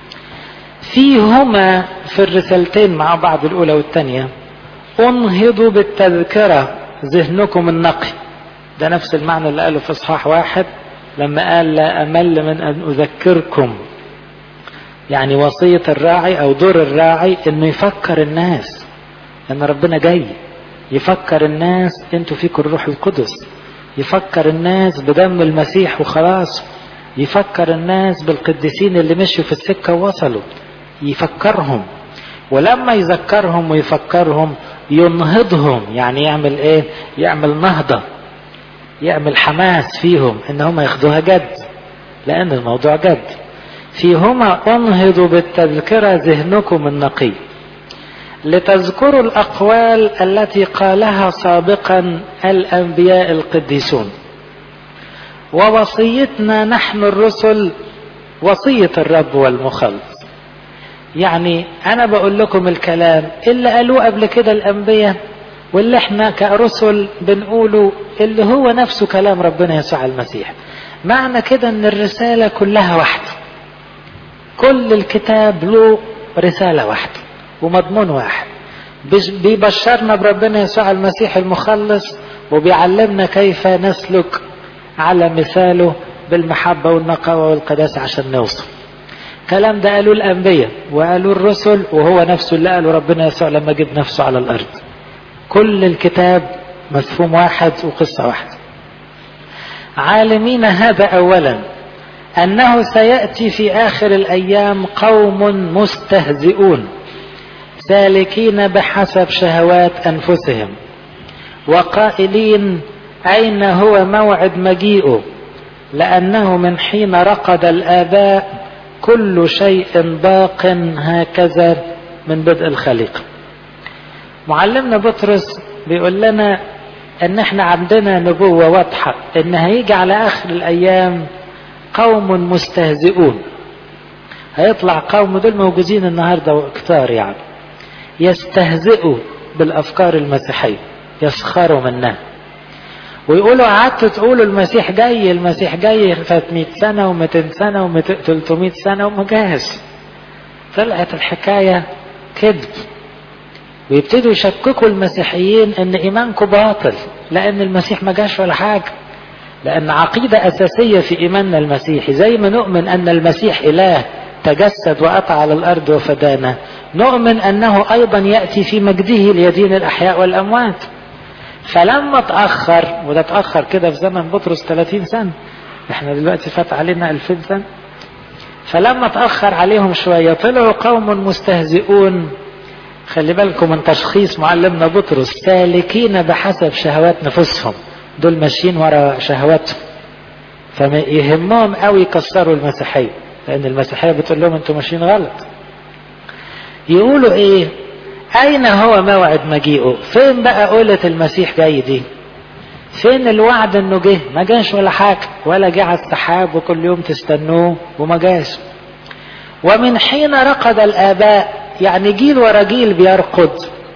فيهما في الرسالتين مع بعض الأولى والثانية انهضوا بالتذكرة ذهنكم النقي ده نفس المعنى اللي قاله في اصحاح واحد لما قال لا امل من ان اذكركم يعني وصية الراعي او دور الراعي انه يفكر الناس ان ربنا جاي يفكر الناس انتوا فيكم الروح القدس يفكر الناس بدم المسيح وخلاص يفكر الناس بالقديسين اللي مشوا في السكة ووصلوا يفكرهم ولما يذكرهم ويفكرهم ينهضهم يعني يعمل ايه يعمل نهضة يعمل حماس فيهم ان هم ياخدوها جد لان الموضوع جد فيهما انهضوا بالتذكرة ذهنكم النقي لتذكروا الاقوال التي قالها سابقا الانبياء القديسون ووصيتنا نحن الرسل وصية الرب والمخلص يعني انا بقول لكم الكلام اللي قالوه قبل كده الانبياء واللي احنا كرسل بنقوله اللي هو نفسه كلام ربنا يسوع المسيح معنى كده ان الرسالة كلها واحدة كل الكتاب له رسالة واحدة ومضمون واحد بيبشرنا بربنا يسوع المسيح المخلص وبيعلمنا كيف نسلك على مثاله بالمحبة والنقاوة والقداسة عشان نوصل الكلام ده قالوا الأنبياء وقالوا الرسل وهو نفسه اللي قاله ربنا يسوع لما جاب نفسه على الأرض كل الكتاب مفهوم واحد وقصة واحدة عالمين هذا أولا أنه سيأتي في آخر الأيام قوم مستهزئون سالكين بحسب شهوات أنفسهم وقائلين أين هو موعد مجيئه لأنه من حين رقد الآباء كل شيء باق هكذا من بدء الخليقة معلمنا بطرس بيقول لنا ان احنا عندنا نبوة واضحة ان هيجي على اخر الايام قوم مستهزئون هيطلع قوم دول موجودين النهاردة وكتار يعني يستهزئوا بالافكار المسيحية يسخروا منها ويقولوا قعدتوا تقولوا المسيح جاي المسيح جاي فات 100 سنة و200 سنة و300 سنة وما جاش طلعت الحكاية كذب ويبتدوا يشككوا المسيحيين ان ايمانكم باطل لان المسيح ما جاش ولا حاجة لان عقيدة اساسية في ايماننا المسيحي زي ما نؤمن ان المسيح اله تجسد واتى على الارض وفدانا نؤمن انه ايضا يأتي في مجده ليدين الاحياء والاموات فلما تأخر وده تأخر كده في زمن بطرس 30 سنة احنا دلوقتي فات علينا 2000 سنة فلما تأخر عليهم شوية طلعوا قوم مستهزئون خلي بالكم من تشخيص معلمنا بطرس سالكين بحسب شهوات نفوسهم دول ماشيين ورا شهواتهم فما يهمهم قوي يكسروا المسيحية لأن المسيحية بتقول لهم انتوا ماشيين غلط يقولوا ايه أين هو موعد مجيئه فين بقى قولة المسيح جاي دي فين الوعد انه جه ما جاش ولا حاجة ولا جه على السحاب وكل يوم تستنوه وما جاش ومن حين رقد الآباء يعني جيل ورا جيل بيرقد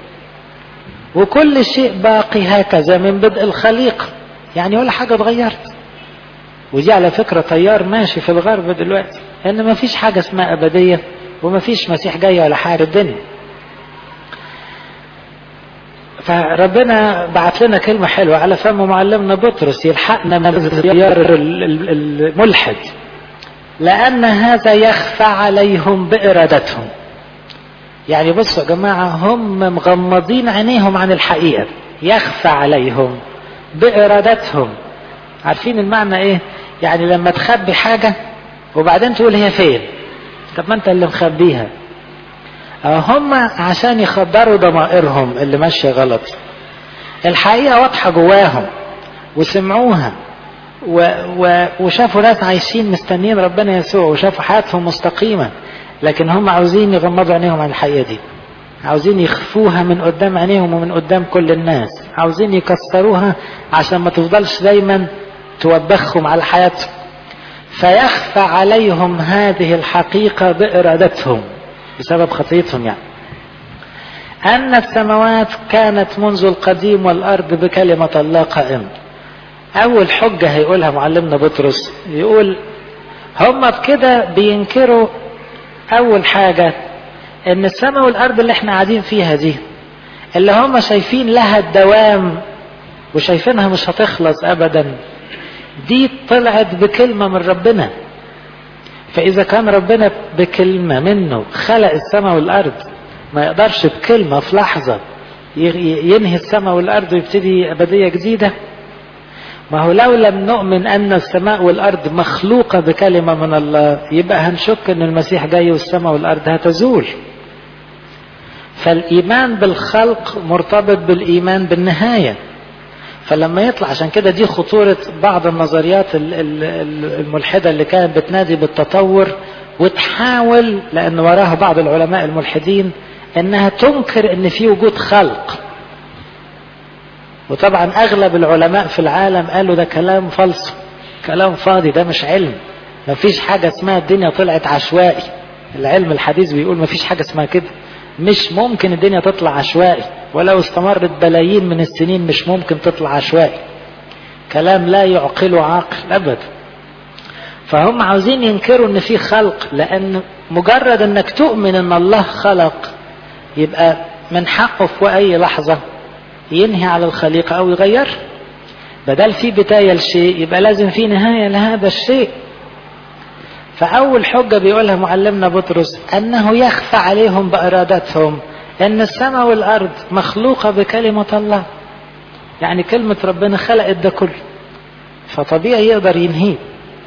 وكل شيء باقي هكذا من بدء الخليقة يعني ولا حاجة اتغيرت ودي على فكرة طيار ماشي في الغرب دلوقتي ان ما فيش حاجة اسمها أبدية وما فيش مسيح جاي ولا حارب الدنيا فربنا بعت لنا كلمة حلوة على فم معلمنا بطرس يلحقنا من الزيار الملحد لأن هذا يخفى عليهم بإرادتهم يعني بصوا يا جماعة هم مغمضين عينيهم عن الحقيقة يخفى عليهم بإرادتهم عارفين المعنى ايه يعني لما تخبي حاجة وبعدين تقول هي فين طب ما انت اللي مخبيها هم عشان يخدروا ضمائرهم اللي ماشية غلط الحقيقة واضحة جواهم وسمعوها و... و... وشافوا ناس عايشين مستنيين ربنا يسوع وشافوا حياتهم مستقيمة لكن هم عاوزين يغمضوا عينيهم عن الحقيقة دي عاوزين يخفوها من قدام عينيهم ومن قدام كل الناس عاوزين يكسروها عشان ما تفضلش دايما توبخهم على حياتهم فيخفى عليهم هذه الحقيقة بإرادتهم بسبب خطيتهم يعني أن السماوات كانت منذ القديم والأرض بكلمة الله قائمة أول حجة هيقولها معلمنا بطرس يقول هم بكده بينكروا أول حاجة إن السماء والأرض اللي احنا قاعدين فيها دي اللي هم شايفين لها الدوام وشايفينها مش هتخلص أبدا دي طلعت بكلمة من ربنا فإذا كان ربنا بكلمة منه خلق السماء والأرض ما يقدرش بكلمة في لحظة ينهي السماء والأرض ويبتدي أبدية جديدة ما هو لو لم نؤمن أن السماء والأرض مخلوقة بكلمة من الله يبقى هنشك أن المسيح جاي والسماء والأرض هتزول فالإيمان بالخلق مرتبط بالإيمان بالنهاية فلما يطلع عشان كده دي خطورة بعض النظريات الملحدة اللي كانت بتنادي بالتطور وتحاول لأن وراها بعض العلماء الملحدين انها تنكر ان في وجود خلق وطبعا اغلب العلماء في العالم قالوا ده كلام فلسفي كلام فاضي ده مش علم ما فيش حاجة اسمها الدنيا طلعت عشوائي العلم الحديث بيقول ما فيش حاجة اسمها كده مش ممكن الدنيا تطلع عشوائي ولو استمرت بلايين من السنين مش ممكن تطلع عشوائي كلام لا يعقله عاقل ابدا فهم عاوزين ينكروا ان في خلق لان مجرد انك تؤمن ان الله خلق يبقى من حقه في اي لحظة ينهي على الخليقة او يغير بدل في بداية لشيء يبقى لازم في نهاية لهذا الشيء فأول حجة بيقولها معلمنا بطرس أنه يخفى عليهم بإرادتهم أن السماء والأرض مخلوقة بكلمة الله يعني كلمة ربنا خلقت ده كله فطبيعي يقدر ينهيه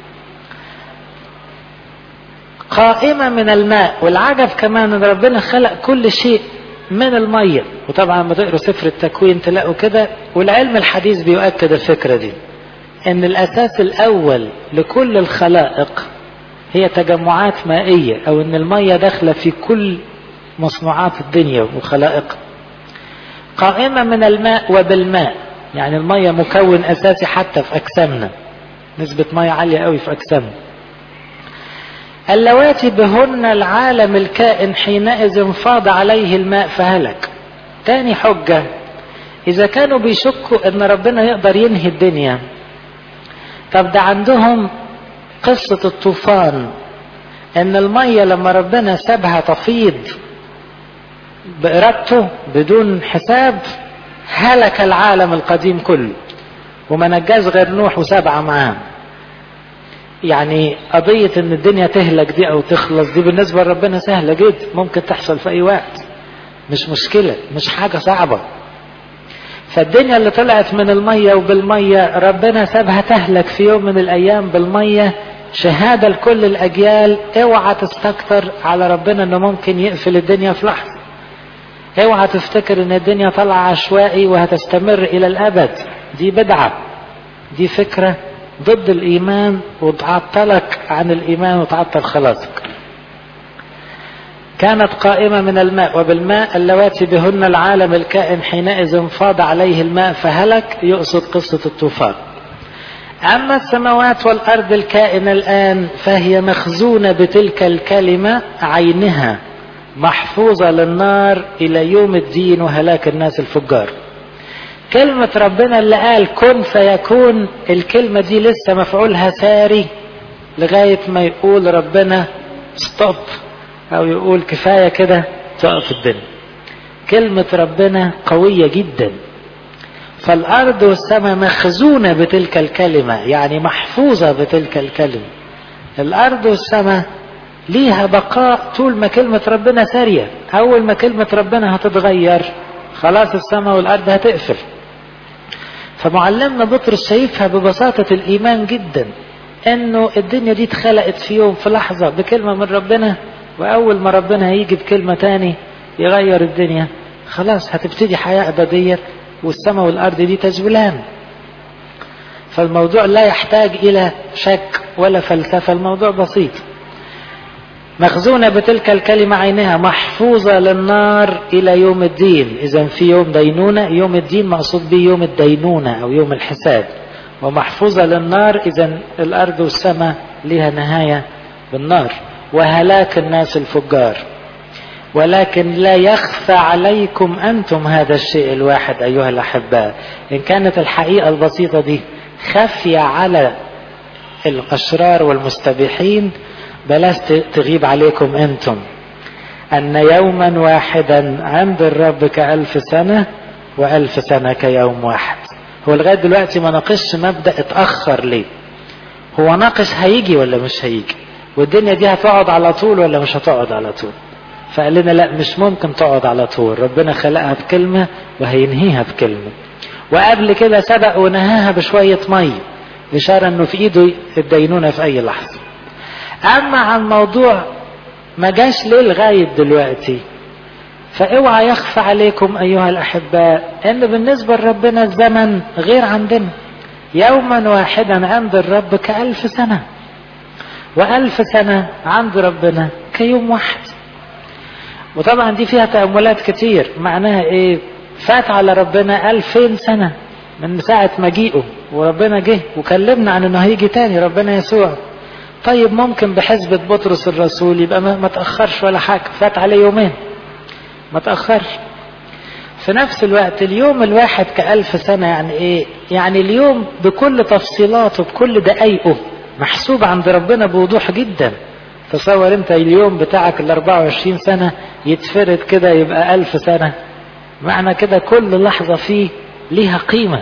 قائمة من الماء والعجب كمان ان ربنا خلق كل شيء من المية وطبعا لما تقروا سفر التكوين تلاقوا كده والعلم الحديث بيؤكد الفكرة دي ان الاساس الاول لكل الخلائق هي تجمعات مائية او ان المية داخلة في كل مصنوعات الدنيا وخلائق قائمة من الماء وبالماء يعني المية مكون اساسي حتى في اجسامنا نسبة مية عالية قوي في اجسامنا اللواتي بهن العالم الكائن حينئذ فاض عليه الماء فهلك تاني حجة إذا كانوا بيشكوا إن ربنا يقدر ينهي الدنيا طب ده عندهم قصة الطوفان إن المية لما ربنا سابها تفيض بإرادته بدون حساب هلك العالم القديم كله وما نجاز غير نوح وسبعة معاه يعني قضية ان الدنيا تهلك دي او تخلص دي بالنسبة لربنا سهلة جدا ممكن تحصل في اي وقت مش مشكلة مش حاجة صعبة فالدنيا اللي طلعت من المية وبالمية ربنا سابها تهلك في يوم من الايام بالمية شهادة لكل الاجيال اوعى تستكتر على ربنا انه ممكن يقفل الدنيا في لحظة اوعى تفتكر ان الدنيا طالعة عشوائي وهتستمر الى الابد دي بدعة دي فكرة ضد الإيمان وتعطلك عن الإيمان وتعطل خلاصك كانت قائمة من الماء وبالماء اللواتي بهن العالم الكائن حينئذ فاض عليه الماء فهلك يقصد قصة الطوفان أما السماوات والأرض الكائنة الآن فهي مخزونة بتلك الكلمة عينها محفوظة للنار إلى يوم الدين وهلاك الناس الفجار كلمة ربنا اللي قال كن فيكون الكلمة دي لسه مفعولها ساري لغاية ما يقول ربنا ستوب أو يقول كفاية كده تقف الدنيا كلمة ربنا قوية جدا فالأرض والسماء مخزونة بتلك الكلمة يعني محفوظة بتلك الكلمة الأرض والسماء ليها بقاء طول ما كلمة ربنا سارية أول ما كلمة ربنا هتتغير خلاص السماء والأرض هتقفل فمعلمنا بطرس شايفها ببساطة الإيمان جدا إنه الدنيا دي اتخلقت في يوم في لحظة بكلمة من ربنا وأول ما ربنا هيجي بكلمة تاني يغير الدنيا خلاص هتبتدي حياة أبدية والسماء والأرض دي تزولان فالموضوع لا يحتاج إلى شك ولا فلسفة الموضوع بسيط مخزونة بتلك الكلمة عينها محفوظة للنار إلى يوم الدين إذا في يوم دينونة يوم الدين مقصود به يوم الدينونة أو يوم الحساب ومحفوظة للنار إذا الأرض والسماء لها نهاية بالنار وهلاك الناس الفجار ولكن لا يخفى عليكم أنتم هذا الشيء الواحد أيها الأحباء إن كانت الحقيقة البسيطة دي خفية على الأشرار والمستبيحين بلاش تغيب عليكم أنتم أن يوما واحدا عند الرب كألف سنة وألف سنة كيوم واحد هو لغاية دلوقتي ما ناقشش مبدأ اتأخر ليه هو ناقش هيجي ولا مش هيجي والدنيا دي هتقعد على طول ولا مش هتقعد على طول فقال لنا لا مش ممكن تقعد على طول ربنا خلقها بكلمة وهينهيها بكلمة وقبل كده سبق ونهاها بشوية مية إشارة أنه في إيده الدينونة في أي لحظة أما عن موضوع ما جاش ليه لغاية دلوقتي فاوعى يخفى عليكم أيها الأحباء أن بالنسبة لربنا الزمن غير عندنا يوما واحدا عند الرب كألف سنة وألف سنة عند ربنا كيوم واحد وطبعا دي فيها تأملات كتير معناها ايه فات على ربنا ألفين سنة من ساعة مجيئه وربنا جه وكلمنا عن انه هيجي تاني ربنا يسوع طيب ممكن بحسبة بطرس الرسول يبقى ما, ما تأخرش ولا حاجة فات عليه يومين ما تأخرش في نفس الوقت اليوم الواحد كألف سنة يعني ايه يعني اليوم بكل تفصيلاته بكل دقايقه محسوب عند ربنا بوضوح جدا تصور انت اليوم بتاعك ال 24 سنة يتفرد كده يبقى ألف سنة معنى كده كل لحظة فيه ليها قيمة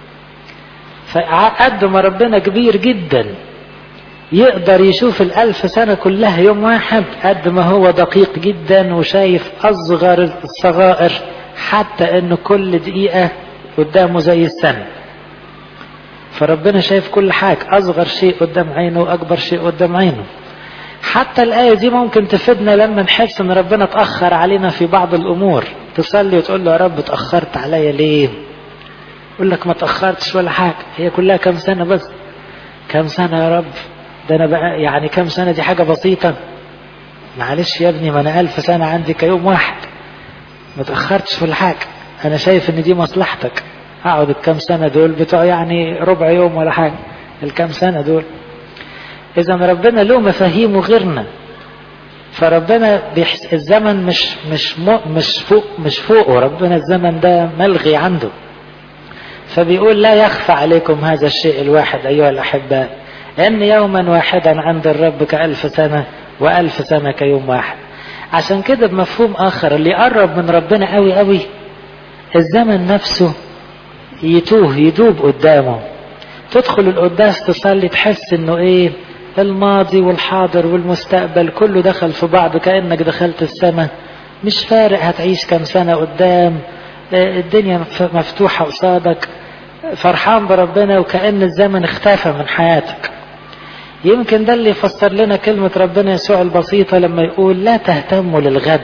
فقد ما ربنا كبير جدا يقدر يشوف الألف سنة كلها يوم واحد قد ما هو دقيق جدا وشايف أصغر الصغائر حتى أن كل دقيقة قدامه زي السنة فربنا شايف كل حاجة أصغر شيء قدام عينه وأكبر شيء قدام عينه حتى الآية دي ممكن تفيدنا لما نحس إن ربنا اتأخر علينا في بعض الأمور تصلي وتقول له يا رب اتأخرت عليا ليه؟ يقول لك ما اتأخرتش ولا حاجة هي كلها كام سنة بس كام سنة يا رب ده أنا بقى يعني كام سنة دي حاجة بسيطة معلش يا ابني ما أنا ألف سنة عندي كيوم واحد ما اتأخرتش ولا حاجة أنا شايف إن دي مصلحتك أقعد الكام سنة دول بتوع يعني ربع يوم ولا حاجة الكام سنة دول إذا ربنا له مفاهيمه غيرنا فربنا بيحس الزمن مش مش مش فوق مش فوقه ربنا الزمن ده ملغي عنده فبيقول لا يخفى عليكم هذا الشيء الواحد أيها الأحباء أن يوما واحدا عند الرب كألف سنة وألف سنة كيوم واحد عشان كده بمفهوم آخر اللي يقرب من ربنا قوي قوي الزمن نفسه يتوه يدوب قدامه تدخل القداس تصلي تحس انه ايه الماضي والحاضر والمستقبل كله دخل في بعض كأنك دخلت السماء مش فارق هتعيش كم سنة قدام الدنيا مفتوحة قصادك فرحان بربنا وكأن الزمن اختفى من حياتك يمكن ده اللي يفسر لنا كلمة ربنا يسوع البسيطة لما يقول لا تهتموا للغد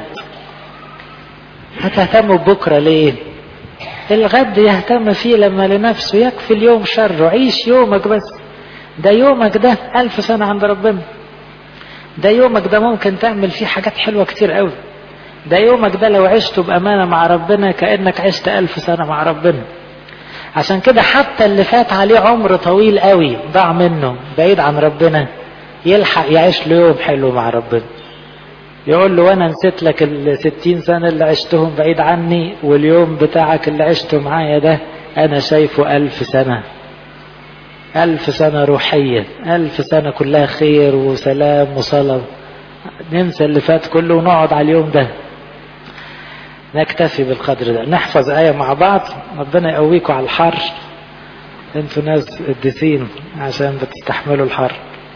هتهتموا بكرة ليه الغد يهتم فيه لما لنفسه يكفي اليوم شره عيش يومك بس ده يومك ده ألف سنة عند ربنا ده يومك ده ممكن تعمل فيه حاجات حلوة كتير قوي ده يومك ده لو عشته بأمانة مع ربنا كأنك عشت ألف سنة مع ربنا عشان كده حتى اللي فات عليه عمر طويل قوي ضاع منه بعيد عن ربنا يلحق يعيش له يوم حلو مع ربنا يقول له وانا نسيت لك الستين سنة اللي عشتهم بعيد عني واليوم بتاعك اللي عشته معايا ده انا شايفه الف سنة الف سنة روحية الف سنة كلها خير وسلام وصلاة ننسى اللي فات كله ونقعد على اليوم ده نكتفي بالقدر ده نحفظ آية مع بعض ربنا يقويكم على الحر انتوا ناس قديسين عشان بتستحملوا الحر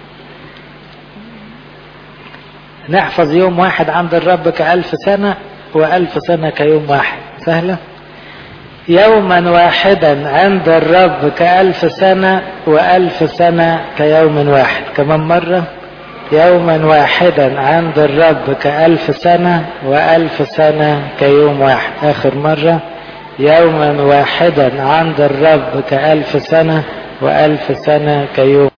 نحفظ يوم واحد عند الرب كألف سنة وألف سنة كيوم واحد سهلة يوما واحدا عند الرب كألف سنة وألف سنة كيوم واحد كمان مرة يوما واحدا عند الرب كألف سنة وألف سنة كيوم واحد آخر مرة يوما واحدا عند الرب كألف سنة وألف سنة كيوم